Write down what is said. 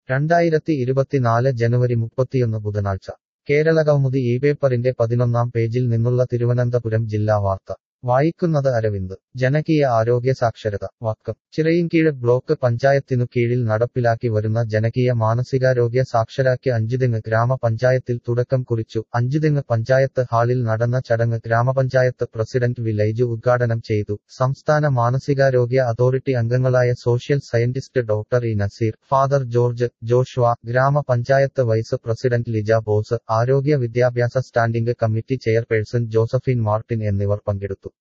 രണ്ടായിരത്തി ഇരുപത്തിനാല് ജനുവരി മുപ്പത്തിയൊന്ന് ബുധനാഴ്ച കേരളകൗമുദി ഈ പേപ്പറിന്റെ പതിനൊന്നാം പേജിൽ നിന്നുള്ള തിരുവനന്തപുരം ജില്ലാ വാർത്ത വായിക്കുന്നത് അരവിന്ദ് ജനകീയ ആരോഗ്യ സാക്ഷരത വക്കം ചിറയിൻകീഴ് ബ്ലോക്ക് പഞ്ചായത്തിനു കീഴിൽ നടപ്പിലാക്കി വരുന്ന ജനകീയ മാനസികാരോഗ്യ സാക്ഷരാക്കി അഞ്ചുതെങ്ങ് ഗ്രാമപഞ്ചായത്തിൽ തുടക്കം കുറിച്ചു അഞ്ചുതെങ്ങ് പഞ്ചായത്ത് ഹാളിൽ നടന്ന ചടങ്ങ് ഗ്രാമപഞ്ചായത്ത് പ്രസിഡന്റ് വിലൈജു ഉദ്ഘാടനം ചെയ്തു സംസ്ഥാന മാനസികാരോഗ്യ അതോറിറ്റി അംഗങ്ങളായ social scientist doctor E Nazeer father George Joshua ഗ്രാമപഞ്ചായത്ത് വൈസ് പ്രസിഡന്റ് ലിജ ബോസ് ആരോഗ്യ വിദ്യാഭ്യാസ standing committee chairperson Josephine Martin എന്നിവർ പങ്കെടുത്തു